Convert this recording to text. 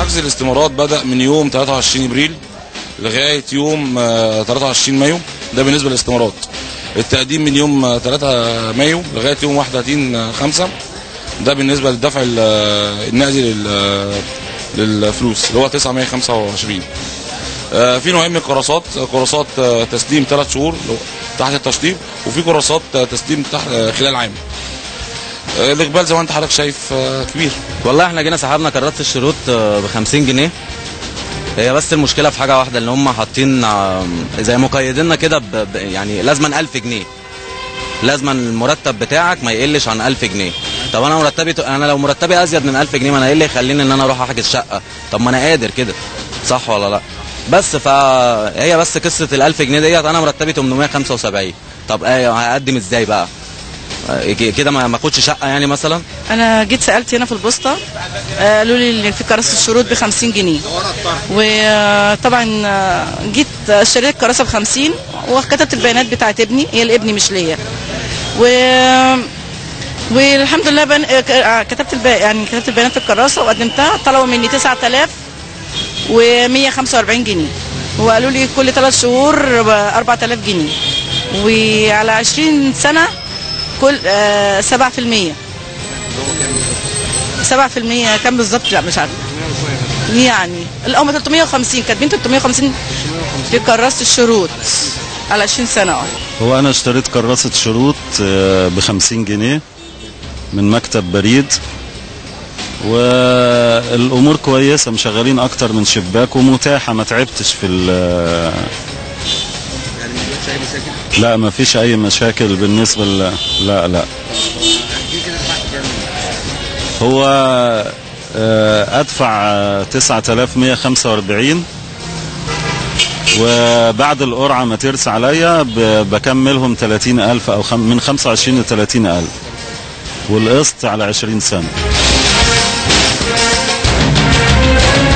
حجز الاستمارات بدأ من يوم 23 ابريل لغايه يوم آه، 23 مايو ده بالنسبه للاستمارات التقديم من يوم آه، 3 مايو لغايه يوم 31 5 ده بالنسبه للدفع ال- آه، النقدي لل- للفلوس اللي هو 925 آه، في نوعين من الكراسات كراسات آه، تسليم ثلاث شهور اللي هو تحت التشطيب وفي كراسات آه، تسليم تحت آه، خلال عام آه، الاقبال زي ما انت حضرتك شايف آه، كبير والله احنا جينا سحبنا كرات الشروط ب 50 جنيه هي بس المشكله في حاجه واحده ان هم حاطين آم، زي مقيديننا كده ب- ب- يعني لازما 1000 جنيه لازما المرتب بتاعك ما يقلش عن 1000 جنيه طب انا مرتبي انا لو مرتبي ازيد من 1000 جنيه ما انا ايه اللي يخليني ان انا اروح احجز شقه طب ما انا قادر كده صح ولا لا بس فهي بس قصه ال 1000 جنيه ديت انا مرتبي 875 طب ايه هقدم ازاي بقى آه، كده ما ما اخدش شقه يعني مثلا انا جيت سالت هنا في البوسطه آه، قالوا لي ان في كراسه الشروط ب 50 جنيه وطبعا آه، جيت اشتريت الكراسه ب 50 وكتبت البيانات بتاعت ابني هي لابني مش ليا و والحمد لله بن... آه، كتبت الب... يعني كتبت البيانات في الكراسه وقدمتها طلبوا مني 9000 و145 جنيه وقالوا لي كل ثلاث شهور ب 4000 جنيه وعلى 20 سنه كل آه 7% 7% كام بالظبط لا مش عارفه يعني لا هم 350 كاتبين 350 في كراسه الشروط على 20 سنه اه هو انا اشتريت كراسة شروط ب 50 جنيه من مكتب بريد والامور كويسة مشغلين اكتر من شباك ومتاحة ما تعبتش في ال لا ما فيش اي مشاكل بالنسبة ل... لا لا هو آه، ادفع آه، 9145 وبعد القرعة ما ترسى عليا ب- بكملهم 30000 أو خم من 25 ل 30000 والقسط على 20 سنة